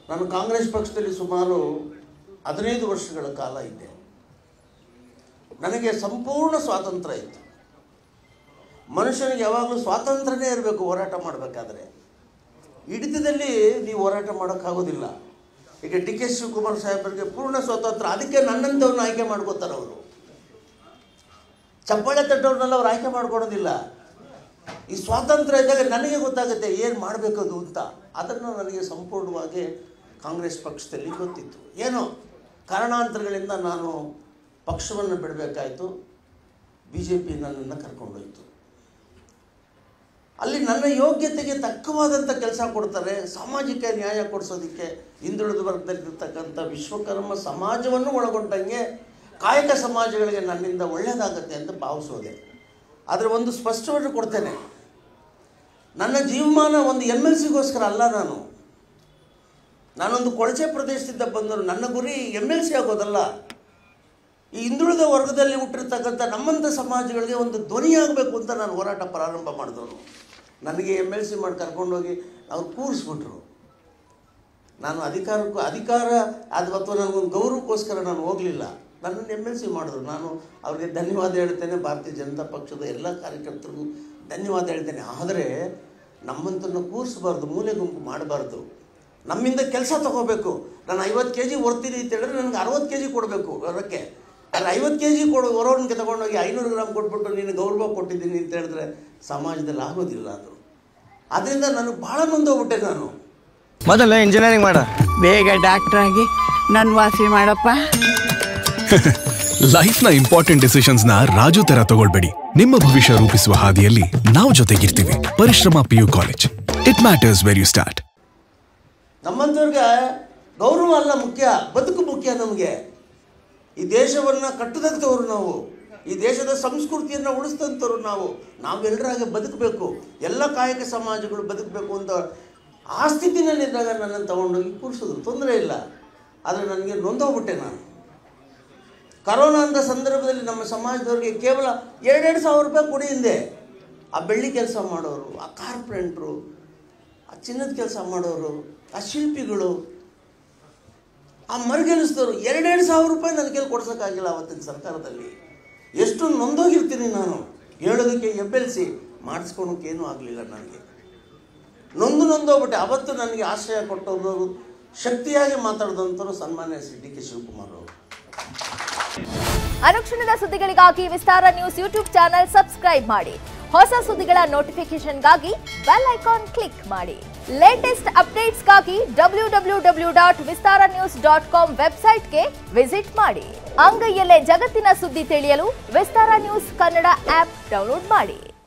ನಾನು ಕಾಂಗ್ರೆಸ್ ಪಕ್ಷದಲ್ಲಿ ಸುಮಾರು ಹದಿನೈದು ವರ್ಷಗಳ ಕಾಲ ಇದ್ದೆ ನನಗೆ ಸಂಪೂರ್ಣ ಸ್ವಾತಂತ್ರ್ಯ ಇತ್ತು ಮನುಷ್ಯನಿಗೆ ಯಾವಾಗಲೂ ಸ್ವಾತಂತ್ರ್ಯನೇ ಇರಬೇಕು ಹೋರಾಟ ಮಾಡಬೇಕಾದ್ರೆ ಹಿಡಿತದಲ್ಲಿ ನೀವು ಹೋರಾಟ ಮಾಡೋಕ್ಕಾಗೋದಿಲ್ಲ ಈಗ ಡಿ ಕೆ ಶಿವಕುಮಾರ್ ಸಾಹೇಬರಿಗೆ ಪೂರ್ಣ ಸ್ವಾತಂತ್ರ್ಯ ಅದಕ್ಕೆ ನನ್ನಂಥವ್ರನ್ನ ಆಯ್ಕೆ ಮಾಡ್ಕೋತಾರೆ ಅವರು ಚಪ್ಪಾಳೆ ತಟ್ಟವ್ರನ್ನೆಲ್ಲ ಅವ್ರು ಆಯ್ಕೆ ಮಾಡ್ಕೊಳೋದಿಲ್ಲ ಈ ಸ್ವಾತಂತ್ರ್ಯ ಇದ್ದಾಗ ನನಗೆ ಗೊತ್ತಾಗುತ್ತೆ ಏನು ಮಾಡಬೇಕದು ಅಂತ ಅದನ್ನು ನನಗೆ ಸಂಪೂರ್ಣವಾಗಿ ಕಾಂಗ್ರೆಸ್ ಪಕ್ಷದಲ್ಲಿ ಗೊತ್ತಿತ್ತು ಏನೋ ಕಾರಣಾಂತರಗಳಿಂದ ನಾನು ಪಕ್ಷವನ್ನು ಬಿಡಬೇಕಾಯಿತು ಬಿ ಜೆ ಪಿ ನನ್ನನ್ನು ಕರ್ಕೊಂಡೋಯ್ತು ಅಲ್ಲಿ ನನ್ನ ಯೋಗ್ಯತೆಗೆ ತಕ್ಕವಾದಂಥ ಕೆಲಸ ಕೊಡ್ತಾರೆ ಸಾಮಾಜಿಕ ನ್ಯಾಯ ಕೊಡಿಸೋದಕ್ಕೆ ಹಿಂದುಳಿದ ವರ್ಗದಲ್ಲಿರ್ತಕ್ಕಂಥ ವಿಶ್ವಕರ್ಮ ಸಮಾಜವನ್ನು ಒಳಗೊಂಡಂಗೆ ಕಾಯಕ ಸಮಾಜಗಳಿಗೆ ನನ್ನಿಂದ ಒಳ್ಳೆಯದಾಗತ್ತೆ ಅಂತ ಭಾವಿಸೋದೆ ಆದರೆ ಒಂದು ಸ್ಪಷ್ಟವನ್ನು ಕೊಡ್ತೇನೆ ನನ್ನ ಜೀವಮಾನ ಒಂದು ಎಮ್ ಎಲ್ ಸಿಗೋಸ್ಕರ ಅಲ್ಲ ನಾನು ನಾನೊಂದು ಕೊಳಚೆ ಪ್ರದೇಶದಿಂದ ಬಂದರು ನನ್ನ ಗುರಿ ಎಮ್ ಎಲ್ ಸಿ ಆಗೋದಲ್ಲ ಈ ಹಿಂದುಳಿದ ವರ್ಗದಲ್ಲಿ ಹುಟ್ಟಿರ್ತಕ್ಕಂಥ ನಮ್ಮಂಥ ಸಮಾಜಗಳಿಗೆ ಒಂದು ಧ್ವನಿಯಾಗಬೇಕು ಅಂತ ನಾನು ಹೋರಾಟ ಪ್ರಾರಂಭ ಮಾಡಿದ್ರು ನನಗೆ ಎಮ್ ಎಲ್ ಸಿ ಮಾಡಿ ಕರ್ಕೊಂಡೋಗಿ ಅವ್ರು ಕೂರಿಸ್ಬಿಟ್ರು ನಾನು ಅಧಿಕಾರಕ್ಕೂ ಅಧಿಕಾರ ಅದು ಅಥವಾ ನನಗೊಂದು ಗೌರವಕ್ಕೋಸ್ಕರ ನಾನು ಹೋಗಲಿಲ್ಲ ನನ್ನನ್ನು ಎಮ್ ಎಲ್ ಸಿ ಮಾಡಿದ್ರು ನಾನು ಅವ್ರಿಗೆ ಧನ್ಯವಾದ ಹೇಳ್ತೇನೆ ಭಾರತೀಯ ಜನತಾ ಪಕ್ಷದ ಎಲ್ಲ ಕಾರ್ಯಕರ್ತರಿಗೂ ಧನ್ಯವಾದ ಹೇಳ್ತೇನೆ ಆದರೆ ನಮ್ಮಂತನ್ನು ಕೂರಿಸಬಾರ್ದು ಮೂಲೆ ಗುಂಪು ಮಾಡಬಾರ್ದು ನಮ್ಮಿಂದ ಕೆಲಸ ತಗೋಬೇಕು ನಾನು ಐವತ್ತು ಕೆ ಜಿ ಹೊರ್ತೀನಿ ಅಂತ ಹೇಳಿದ್ರೆ ನನಗೆ ಅರವತ್ತು ಕೆ ಜಿ ಕೊಡಬೇಕು ಹೊರಕ್ಕೆ ಆದರೆ ಐವತ್ತು ಕೆ ಜಿ ಕೊಡು ಹೊರೋನಿಗೆ ತಗೊಂಡೋಗಿ ಐನೂರು ಗ್ರಾಮ್ ಕೊಟ್ಬಿಟ್ಟು ನೀನು ಗೌರವ ಕೊಟ್ಟಿದ್ದೀನಿ ಅಂತ ಹೇಳಿದ್ರೆ ಸಮಾಜದಲ್ಲಿ ಆಗೋದಿಲ್ಲ ಅದು ಅದರಿಂದ ನನಗೆ ಭಾಳ ನೊಂದೋಗ್ಬಿಟ್ಟೆ ನಾನು ಮೊದಲು ಇಂಜಿನಿಯರಿಂಗ್ ಮಾಡ ಬೇಗ ಡಾಕ್ಟರ್ ಆಗಿ ನನ್ನ ವಾಸಿ ಮಾಡಪ್ಪ ಲೈಫ್ನ ಇಂಪಾರ್ಟೆಂಟ್ ಡಿಸಿಷನ್ಸ್ ನ ರಾಜು ತರ ತಗೊಳ್ಬೇಡಿ ನಿಮ್ಮ ಭವಿಷ್ಯ ರೂಪಿಸುವ ಹಾದಿಯಲ್ಲಿ ನಾವು ಜೊತೆಗಿರ್ತೀವಿ Parishrama P U college it matters where you start ನಮ್ಮಂಥವ್ರಿಗೆ ಗೌರವ ಅಲ್ಲ ಮುಖ್ಯ ಬದುಕು ಮುಖ್ಯ ನಮಗೆ ಈ ದೇಶವನ್ನು ಕಟ್ಟದಂಥವ್ರು ನಾವು ಈ ದೇಶದ ಸಂಸ್ಕೃತಿಯನ್ನು ಉಳಿಸಿದಂಥವ್ರು ನಾವು ನಾವೆಲ್ಲರಾಗೆ ಬದುಕಬೇಕು ಎಲ್ಲ ಕಾಯಕ ಸಮಾಜಗಳು ಬದುಕಬೇಕು ಅಂತ ಆ ಸ್ಥಿತಿನಲ್ಲಿದ್ದಾಗ ನನ್ನನ್ನು ತಗೊಂಡೋಗಿ ಕೂರಿಸಿದ್ರು ತೊಂದರೆ ಇಲ್ಲ ಆದರೆ ನನಗೆ ನೊಂದೋಗ್ಬಿಟ್ಟೆ ನಾನು ಕರೋನಾ ಅಂತ ಸಂದರ್ಭದಲ್ಲಿ ನಮ್ಮ ಸಮಾಜದವ್ರಿಗೆ ಕೇವಲ ಎರಡೆರಡು ಸಾವಿರ ರೂಪಾಯಿ ಕೊಡಿ ಹಿಂದೆ ಆ ಬೆಳ್ಳಿ ಕೆಲಸ ಮಾಡೋರು ಆ ಕಾರ್ಪೆಂಟ್ರು ಆ ಚಿನ್ನದ ಕೆಲಸ ಮಾಡೋರು ಆ ಶಿಲ್ಪಿಗಳು ಆ ಮರುಗೆಲಿಸಿದವರು ಎರಡೆರಡು ಸಾವಿರ ರೂಪಾಯಿ ನನ್ನ ಕೈಲಿ ಕೊಡ್ಸೋಕ್ಕಾಗಿಲ್ಲ ಅವತ್ತಿನ ಸರ್ಕಾರದಲ್ಲಿ ಎಷ್ಟು ನೊಂದೋಗಿರ್ತೀನಿ ನಾನು ಹೇಳೋದಕ್ಕೆ ಎಬ್ಬೆಲ್ಸಿ ಮಾಡಿಸ್ಕೊಳೋಕ್ಕೇನೂ ಆಗಲಿಲ್ಲ ನನಗೆ ನೊಂದು ನೊಂದೋಗ್ಬಿಟ್ಟೆ ಅವತ್ತು ನನಗೆ ಆಶ್ರಯ ಕೊಟ್ಟವರು ಶಕ್ತಿಯಾಗಿ ಮಾತಾಡಿದಂಥವ್ರು ಸನ್ಮಾನ್ಯ ಶ್ರೀ ಡಿ ಕೆ ಶಿವಕುಮಾರ್ ಅವರು ಅನುಕ್ಷಣದ ಸುದ್ದಿಗಳಿಗಾಗಿ Vistara news YouTube channel subscribe ಮಾಡಿ ಹೊಸ ಸುದ್ದಿಗಳ ನೋಟಿಫಿಕೇಶನ್ಗಾಗಿ ಬೆಲ್ ಐಕಾನ್ ಕ್ಲಿಕ್ ಮಾಡಿ ಲೇಟೆಸ್ಟ್ ಅಪ್ಡೇಟ್ಸ್ಗಾಗಿ W W W dot Vistara news dot com ವೆಬ್ಸೈಟ್ಗೆ ವಿಸಿಟ್ ಮಾಡಿ ಅಂಗೈಯಲ್ಲೇ ಜಗತ್ತಿನ ಸುದ್ದಿ ತಿಳಿಯಲು Vistara news Kannada app download ಮಾಡಿ